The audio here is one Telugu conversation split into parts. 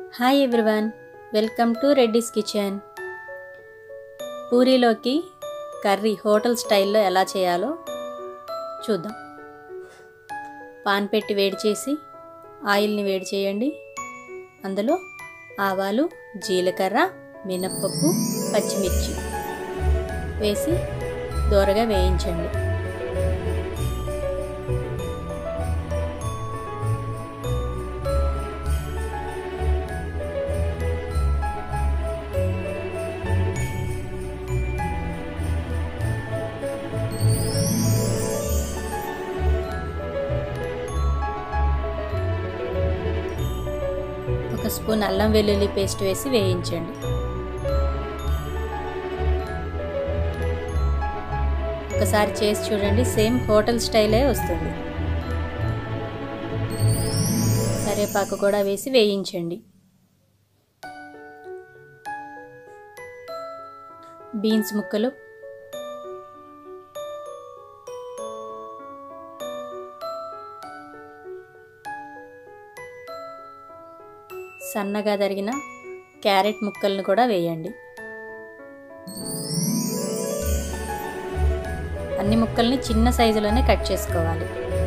hi everyone welcome to Reddy's kitchen పూరీలోకి కర్రీ హోటల్ స్టైల్లో ఎలా చేయాలో చూద్దాం పాన్ పెట్టి వేడి చేసి ఆయిల్ని వేడి చేయండి అందులో ఆవాలు జీలకర్ర మినప్పప్పు పచ్చిమిర్చి వేసి దోరగా వేయించండి ఒక స్పూన్ అల్లం వెల్లుల్లి పేస్ట్ వేసి వేయించండి ఒకసారి చేసి చూడండి సేమ్ హోటల్ స్టైలే వస్తుంది కరివేపాకు కూడా వేసి వేయించండి బీన్స్ ముక్కలు సన్నగా తరిగిన క్యారెట్ ముక్కలను కూడా వేయండి అన్ని ముక్కల్ని చిన్న సైజులోనే కట్ చేసుకోవాలి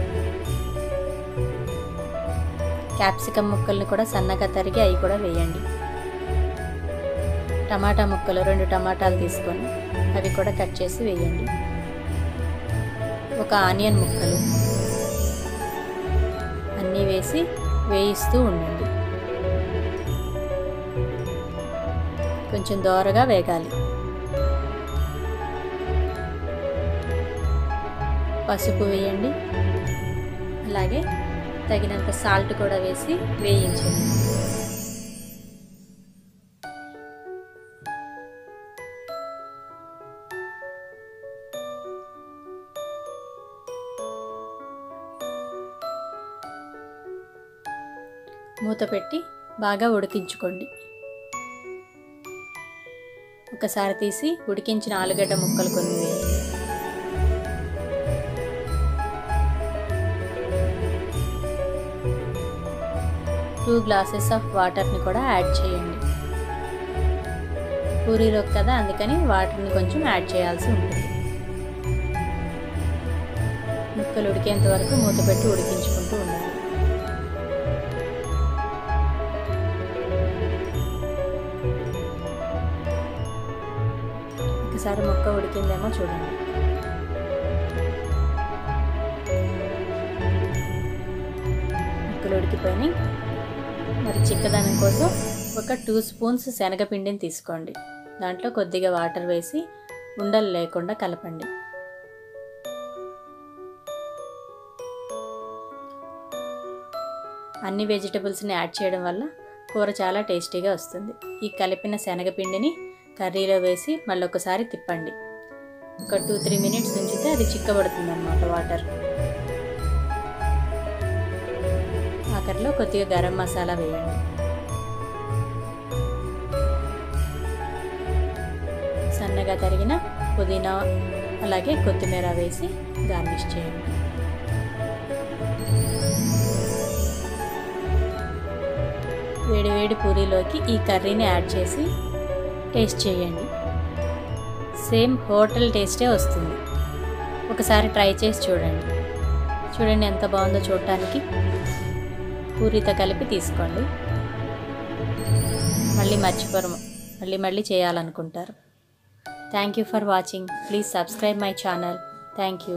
క్యాప్సికమ్ ముక్కల్ని కూడా సన్నగా తరిగి అవి కూడా వేయండి టమాటా ముక్కలు రెండు టమాటాలు తీసుకొని అవి కూడా కట్ చేసి వేయండి ఒక ఆనియన్ ముక్కలు అన్నీ వేసి వేయిస్తూ ఉండండి కొంచెం దోరగా వేగాలి పసుపు వేయండి అలాగే తగినంత సాల్ట్ కూడా వేసి వేయించండి మూత పెట్టి బాగా ఉడికించుకోండి ఒకసారి తీసి ఉడికించిన ఆలుగడ్డ ముక్కలు కొన్ని వేయండి టూ గ్లాసెస్ ఆఫ్ వాటర్ని కూడా యాడ్ చేయండి పూరీలోకి కదా అందుకని వాటర్ని కొంచెం యాడ్ చేయాల్సి ఉంటుంది ముక్కలు ఉడికేంత వరకు మూత పెట్టి ఉడికించుకుంటూ ఉండాలి ఒకసారి ముక్క ఉడికిందేమో చూడండి ముక్కలు ఉడికిపోయినాయి మరి చిక్కదనం కోసం ఒక టూ స్పూన్స్ శనగపిండిని తీసుకోండి దాంట్లో కొద్దిగా వాటర్ వేసి ఉండలు లేకుండా కలపండి అన్ని వెజిటబుల్స్ని యాడ్ చేయడం వల్ల కూర చాలా టేస్టీగా వస్తుంది ఈ కలిపిన శనగపిండిని కర్రీలో వేసి మళ్ళీ ఒకసారి తిప్పండి ఒక టూ త్రీ మినిట్స్ ఉంచితే అది చిక్కబడుతుంది అనమాట వాటర్ ఆఖరిలో కొద్దిగా గరం మసాలా వేయండి సన్నగా తరిగిన పుదీనా అలాగే కొత్తిమీర వేసి గార్నిష్ చేయండి వేడివేడి పూరీలోకి ఈ కర్రీని యాడ్ చేసి టేస్ట్ చేయండి సేమ్ హోటల్ టేస్టే వస్తుంది ఒకసారి ట్రై చేసి చూడండి చూడండి ఎంత బాగుందో చూడటానికి పూరితో కలిపి తీసుకోండి మళ్ళీ మర్చిపోరు మళ్ళీ మళ్ళీ చేయాలనుకుంటారు thank you for watching please subscribe my channel thank you